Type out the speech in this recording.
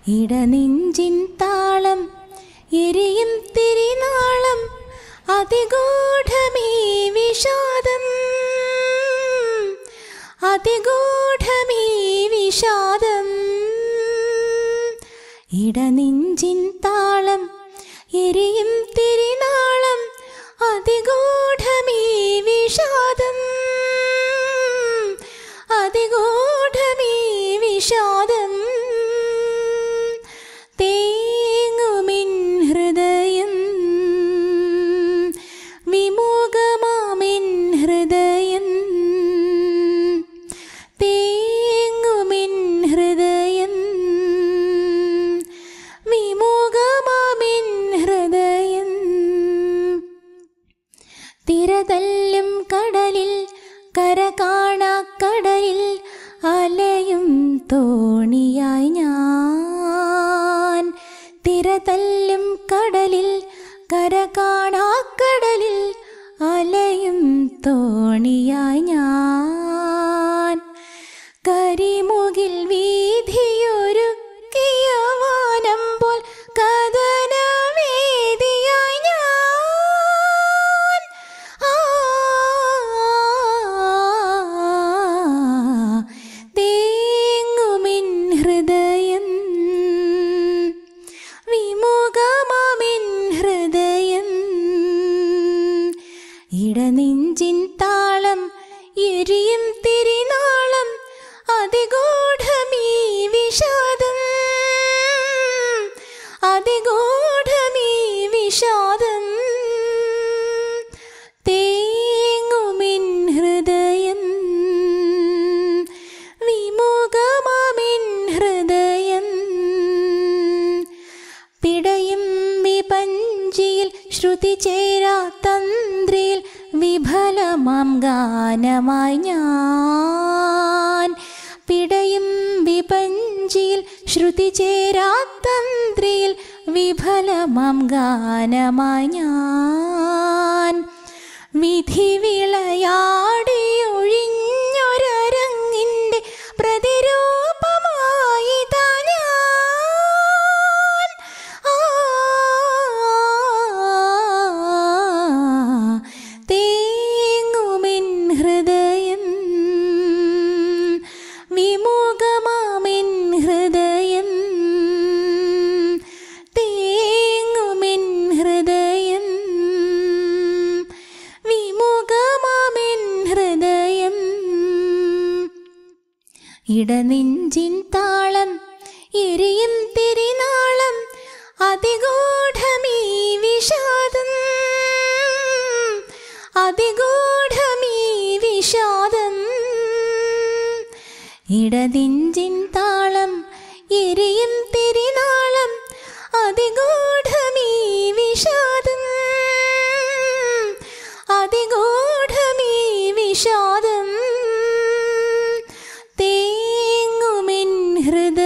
ഇടനെഞ്ചിൻ താളം എരിയും തിരിനാളം അതിഗൂഢമീ വിഷാദം അതിഗൂഢമീ വിഷാദം ഇടനെഞ്ചിൻ താളം എരിയും തിരിനാളം അതിഗൂഢമീ വിഷാദം അതിഗൂഢമീ വിഷാദം തേങ്ങുമിൻ ഹൃദയം വിമുഖമാമിൻ ഹൃദയം തേങ്ങുമിൻ ഹൃദയം വിമുഖമാമിൻ ഹൃദയം തിരതല്ലും കടലിൽ കര കാണാക്കടലിൽ അലയും തോണിയായി ഞാൻ തിരതല്ലും കടലിൽ കര കാണാക്കടലിൽ അലയും തോണിയായി ഞാൻ കരിമുകിൽ വീതിയൊരുക്കിയ വാനം പോൽ കഥനവേദിയായി ഞാൻ ആ തേങ്ങുമിൻ ഹൃദയം വിമുഖമാമിൻ ഹൃദയം ഇടനെഞ്ചിൻ താളം എരിയും തിരിനാളം അതിഗൂഢമീ വിഷാദം അതിഗൂഢമീ വിഷാദം തേങ്ങുമിൻ ഹൃദയം വിമുഖമാമിൻ ഹൃദയം പിടയും വിപഞ്ചിയിൽ ശ്രുതി ചേരാ തന്ത്രിയിൽ വിഫലമാം ഗാനമായി ഞാൻ പിടയും വിപഞ്ചിയിൽ ശ്രുതി ചേരാ തന്ത്രിയിൽ വിഫലമാം ഗാനമായി ഞാൻ വിധി വിളയാടിയൊഴിഞ്ഞൊരരങ്ങിൻ്റെ പ്രതിരൂപമായി താ ഞാൻ ആ തേങ്ങുമിൻ ഹൃദയം വിമുഖമാമിൻ ഹൃദയം തേങ്ങുമിൻ ഹൃദയം വിമുഖമാമിൻ ഹൃദയം ഇടനെഞ്ചിൻ താളം എരിയും തിരിനാളം അതിഗൂഢമീ വിഷാദം അതിഗൂഢമീ വിഷാദം ഇടനെഞ്ചിൻ താളം എരിയും തിരിനാളം അതിഗൂഢമീ വിഷാദം അതിഗൂഢമീ വിഷാദം തേങ്ങുമിൻ ഹൃദയം